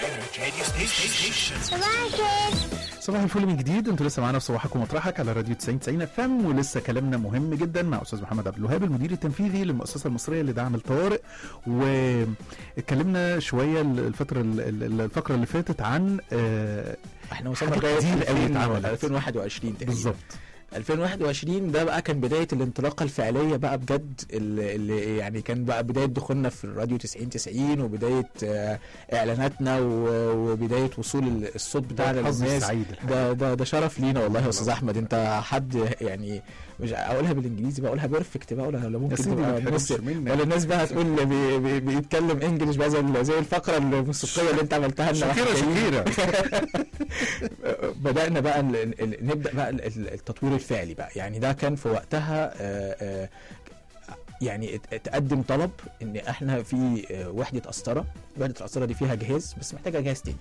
صباح الفل من جديد انتوا لسه معانا في صباحك ومطرحك على راديو 90 90 اف ام ولسه كلامنا مهم جدا مع استاذ محمد عبد الوهاب المدير التنفيذي للمؤسسه المصريه لدعم الطوارئ واتكلمنا شويه الفتره الفقره اللي فاتت عن آه، احنا وصلنا حاجات لغايه كتير قوي 2000 اتعملت. 2021 تقريبا بالظبط 2021 ده بقى كان بدايه الانطلاقه الفعليه بقى بجد اللي اللي يعني كان بقى بدايه دخولنا في الراديو 90 90 وبدايه آه، اعلاناتنا و- وبدايه وصول ال- الصوت بتاعنا الحظ للناس السعيد الحقيقة. ده ده ده شرف لينا والله يا استاذ احمد انت حد يعني مش اقولها بالانجليزي بقى اقولها بيرفكت بقى ولا ولا ممكن يا سيدي تبقى ما الناس تحرمش منك. ولا الناس بقى هتقول بي بي بيتكلم انجلش بقى زي زي الفقره الموسيقيه اللي انت عملتها لنا شكيرة واحنا جايين. شكيرة بدأنا بقى ال- ال- نبدأ بقى ال- ال- التطوير الفعلي بقى يعني ده كان في وقتها آه، آه، يعني ات- اتقدم طلب ان احنا في آه، وحدة قسطرة وحدة القسطرة دي فيها جهاز بس محتاجة جهاز تاني